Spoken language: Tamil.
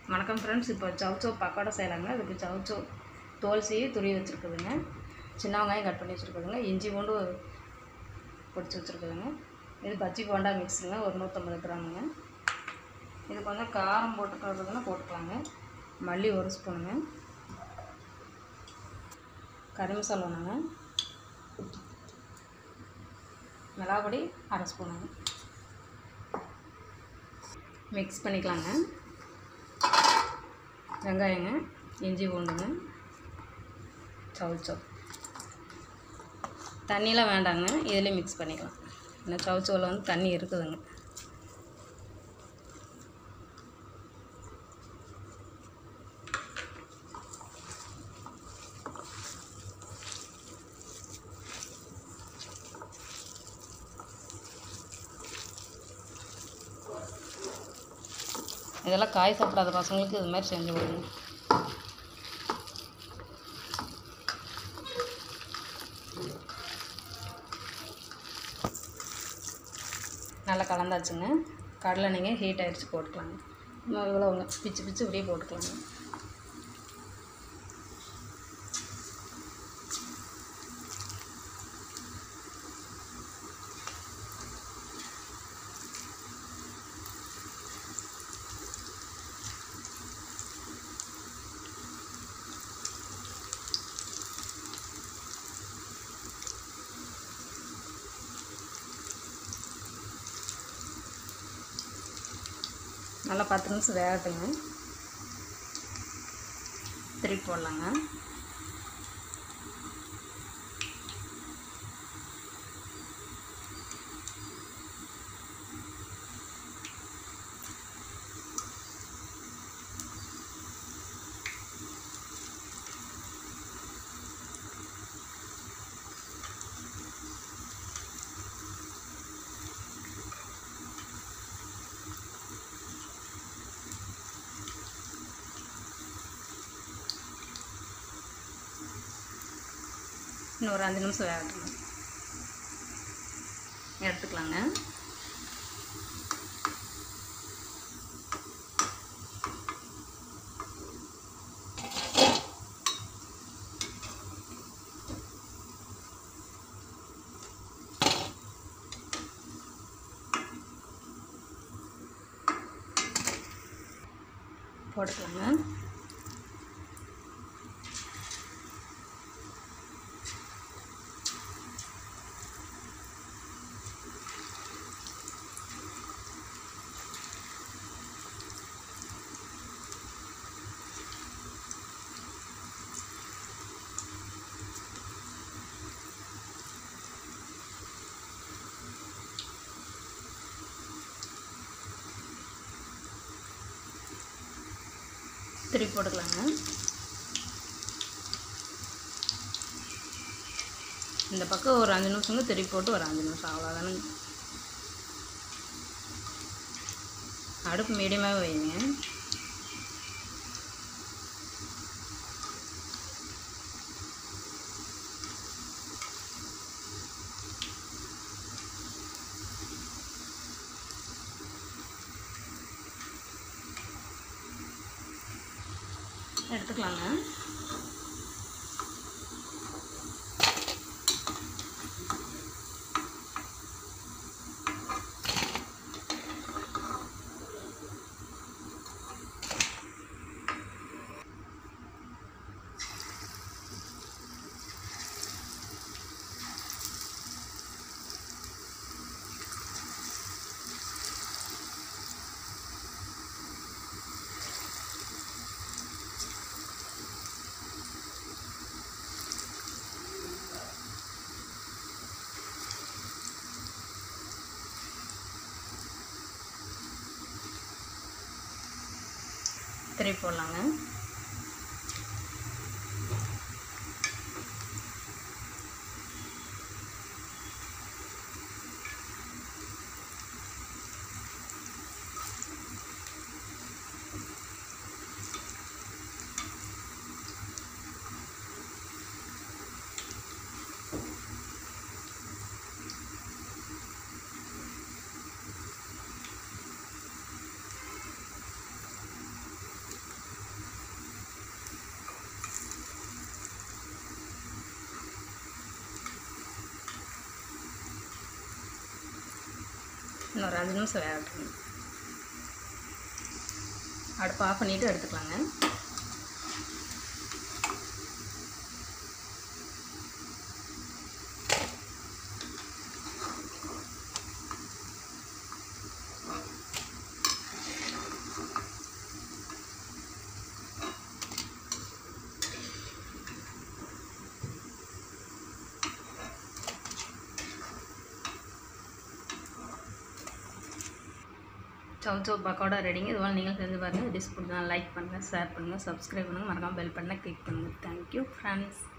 வணக்கம் ஃப்ரெண்ட்ஸ் இப்போ சவுச்சோ பக்கோடா செய்யலாங்க அதுக்கு சவுச்சோ தோல் சீவி துருவி வச்சுருக்குதுங்க சின்ன வெங்காயம் கட் பண்ணி வச்சுருக்குதுங்க இஞ்சி பூண்டு பொடிச்சு வச்சுருக்குதுங்க இது பஜ்ஜி போண்டா மிக்ஸுங்க ஒரு நூற்றம்பது கிராமுங்க இது கொஞ்சம் காரம் போட்டுக்கிறதுன்னா போட்டுக்கலாங்க மல்லி ஒரு ஸ்பூனுங்க கறி மசாலா ஒன்றுங்க மிளகாப்பொடி அரை ஸ்பூனுங்க மிக்ஸ் பண்ணிக்கலாங்க வெங்காயங்க இஞ்சி பூண்டுங்க சவுச்சோ தண்ணியெலாம் வேண்டாங்க இதில் மிக்ஸ் பண்ணிக்கலாம் ஏன்னா சவுச்சோவில் வந்து தண்ணி இருக்குதுங்க இதெல்லாம் காய் சாப்பிடாத பசங்களுக்கு இது மாதிரி செஞ்சு கொடுங்க நல்லா கலந்தாச்சுங்க கடலை நீங்கள் ஹீட் ஆகிடுச்சு போட்டுக்கலாங்க இன்னும் இவ்வளோங்க பிச்சு பிச்சு இப்படியே போட்டுக்கலாங்க நல்லா பத்து நிமிஷம் வேகட்டுங்க திருப்பி போடலாங்க இன்னும் ஒரு அஞ்சு நிமிஷம் வேகட்டுங்க எடுத்துக்கலாங்க போட்டுக்கலாங்க திருப்பி போட்டுக்கலாங்க இந்த பக்கம் ஒரு அஞ்சு நிமிஷங்க திருப்பி போட்டு ஒரு அஞ்சு நிமிஷம் அவ்வளோதானுங்க அடுப்பு மீடியமாக வைங்க எடுத்துக்கலாங்க திருப்பி போடலாங்க இன்னொரு அஞ்சு நிமிஷம் வேகட்டுங்க அடுப்பு ஆஃப் பண்ணிவிட்டு எடுத்துக்கலாங்க சவுச்சோ பக்கோடா ரெடிங்க இது போல் நீங்கள் செஞ்சு பாருங்கள் டிஸ் பிடிச்சா லைக் பண்ணுங்கள் ஷேர் பண்ணுங்கள் சப்ஸ்கிரைப் பண்ணுங்கள் மறக்காமல் பெல் பண்ண கிளிக் பண்ணுங்கள் தேங்க்யூ ஃப்ரெண்ட்ஸ்